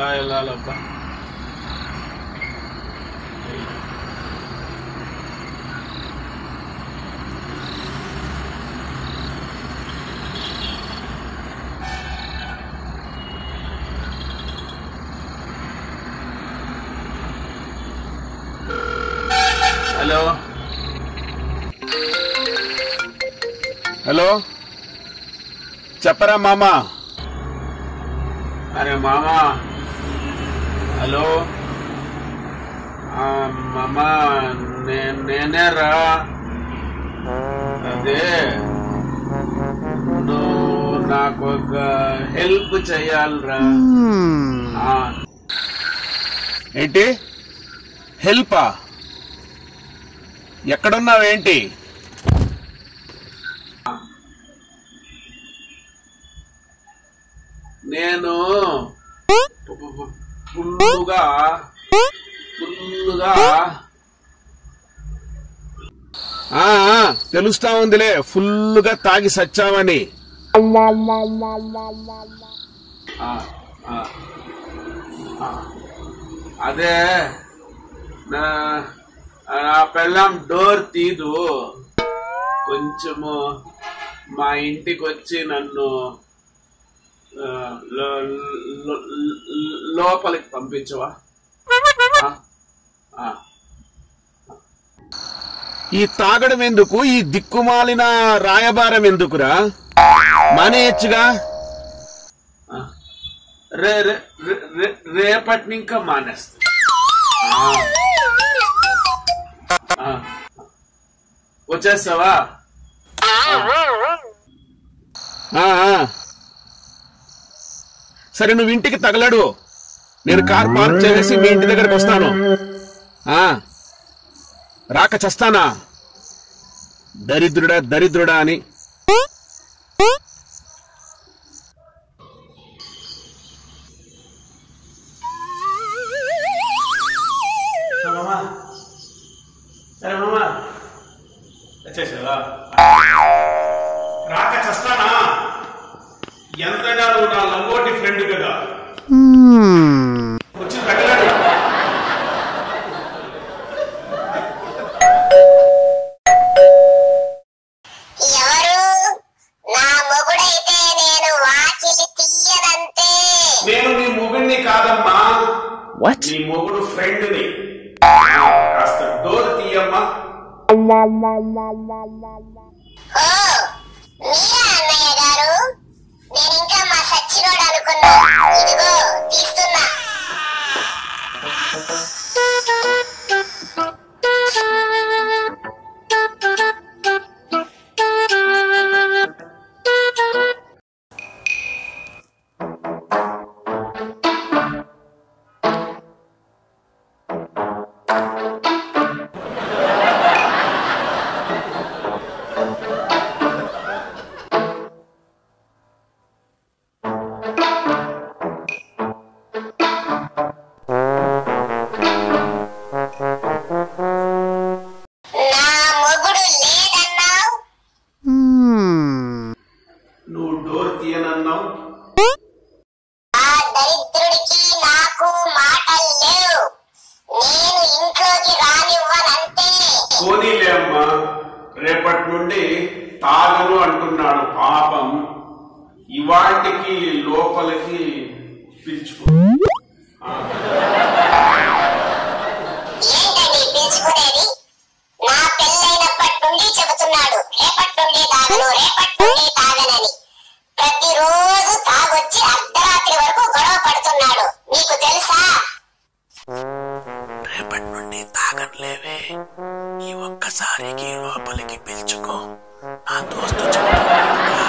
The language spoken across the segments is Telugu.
వెళ్ళాలబ్బా హలో హలో చెప్పరా మామా అరే మామా హలో ఆ, మామా నే- నేనేరా అదే నువ్వు నాకు ఒక హెల్ప్ చేయాలరా ఆ. ఏంటి హెల్పా ఎక్కడున్నావేంటి నేను ఫుల్లుగా ఫుల్లుగా ఆ, ఆ, తెలుస్తా ఉందిలే ఫుల్లుగా తాగి సచ్చావని ఆ, ఆ, ఆ. అదే నా నా పెళ్ళం డోర్ తీదు కొంచెము మా ఇంటికి వచ్చి నన్ను ఆ, లో- లో- లో- లోపలికి పంపించవా ఆ? ఆ. ఈ తాగడం ఎందుకు ఈ దిక్కుమాలిన రాయబారం ఎందుకురా మానేయచ్చుగా ఆ. రే రే రే- రే- రేపటి ఇంకా మానేస్తా ఆ. ఆ. వచ్చేస్తావా ఆ, ఆ. సరే నువ్వు ఇంటికి తగలడు నేను కార్ పార్క్ చేసేసి మీ ఇంటి దగ్గరకు వస్తాను ఆ రాక చస్తానా దరిద్రుడా దరిద్రుడా అని సరే మామా వచ్చేసావా రాక చస్తానా ఎంతగా నువ్వు నా లంగోటి ఫ్రెండ్ కదా వచ్చి తగలడు ఎవరు నా మొగుడైతే నేను వాకిలి తీయనంతే నేను నీ మొగుడిని కాదమ్మా What? నీ మొగుడు ఫ్రెండ్ని కాస్త డోర్ తీయమ్మా ఓ మీరా అన్నయ్య గారు నేను ఇంకా మా సచ్చినోడు అనుకున్నా ఇదిగో తీస్తున్నా నా మొగుడు లేదన్నావు నువ్వు డోర్ తీయనన్నావు ఆ దరిద్రుడికి నాకు మాటలు లేవు నేను ఇంట్లోకి రానివ్వనంతే పోనీలే అమ్మా రేపటి నుండి తాగను అంటున్నాడు పాపం ఇవాటికి లోపలికి పిలుచుకో ఏంటండి పిలుచుకునేది నా పెళ్ళైనప్పటి నుండి చెబుతున్నాడు రేపటి నుండి తాగను రేపటి నుండి తాగనని ప్రతిరోజు తాగొచ్చి అర్ధరాత్రి వరకు గొడవ పడుతున్నాడు మీకు తెలుసా రేపటి నుండి తాగట్లేవే ఈ ఒక్కసారికి లోపలికి పిలుచుకో నా దోస్తు చెబుతున్నాడుగా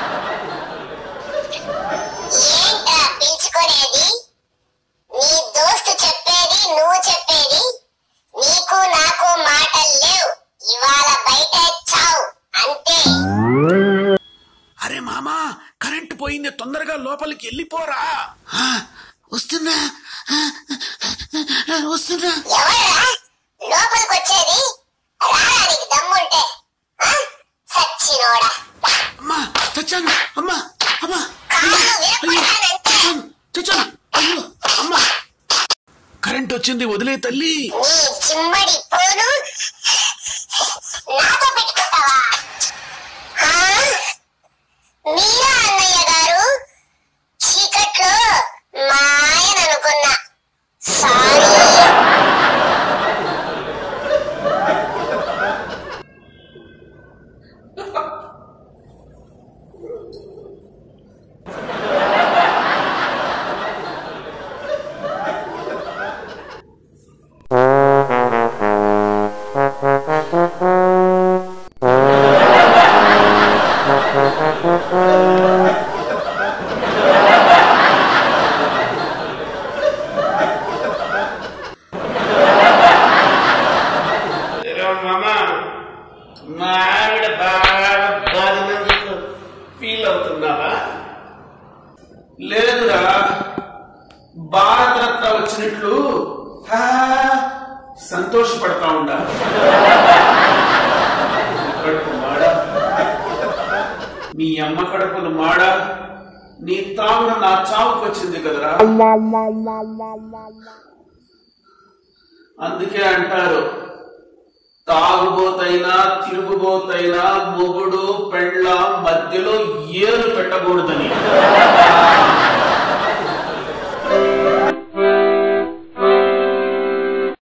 ఏంట్రా పిలుచుకునేది నీ దోస్తు చెప్పేది నువ్వు చెప్పేది నీకు నాకు మాటలు లేవు ఇవాళ బయట చావు అంతే అరే మామా కరెంటు పోయింది తొందరగా లోపలికి వెళ్ళిపోరా ఆ, వస్తున్నా ఆ, వస్తున్నా ఎవర్రా లోపలికి వచ్చేది రారా నీకు దమ్ముంటే ఆ? సచ్చినోడా అమ్మా చచ్చాను అమ్మా అమ్మా కాళ్ళు అయ్యో విరగొట్టానంటే చచ్చాను చచ్చాను అయ్యో అమ్మా వచ్చింది వదిలే తల్లి నీ చిమ్మడి పోను నాతో పెట్టుకుంటావా ఆ? మీరా అన్నయ్య గారు చీకట్లో మా ఆయన అనుకున్నా సారీ మామా మా ఆవిడ బాగా బాధినందుకు ఫీల్ అవుతున్నావా లేదురా భారతరత్న వచ్చినట్లు హా, సంతోషపడతా ఉండా కడుపు మాడ మీ అమ్మ కడుపులు మాడ నీ తామున నా చావుకు వచ్చింది కదరా అందుకే అంటారు తాగుబోతైనా తిరుగుబోతైనా మొగుడు పెళ్ళ మధ్యలో ఏలు పెట్టకూడదని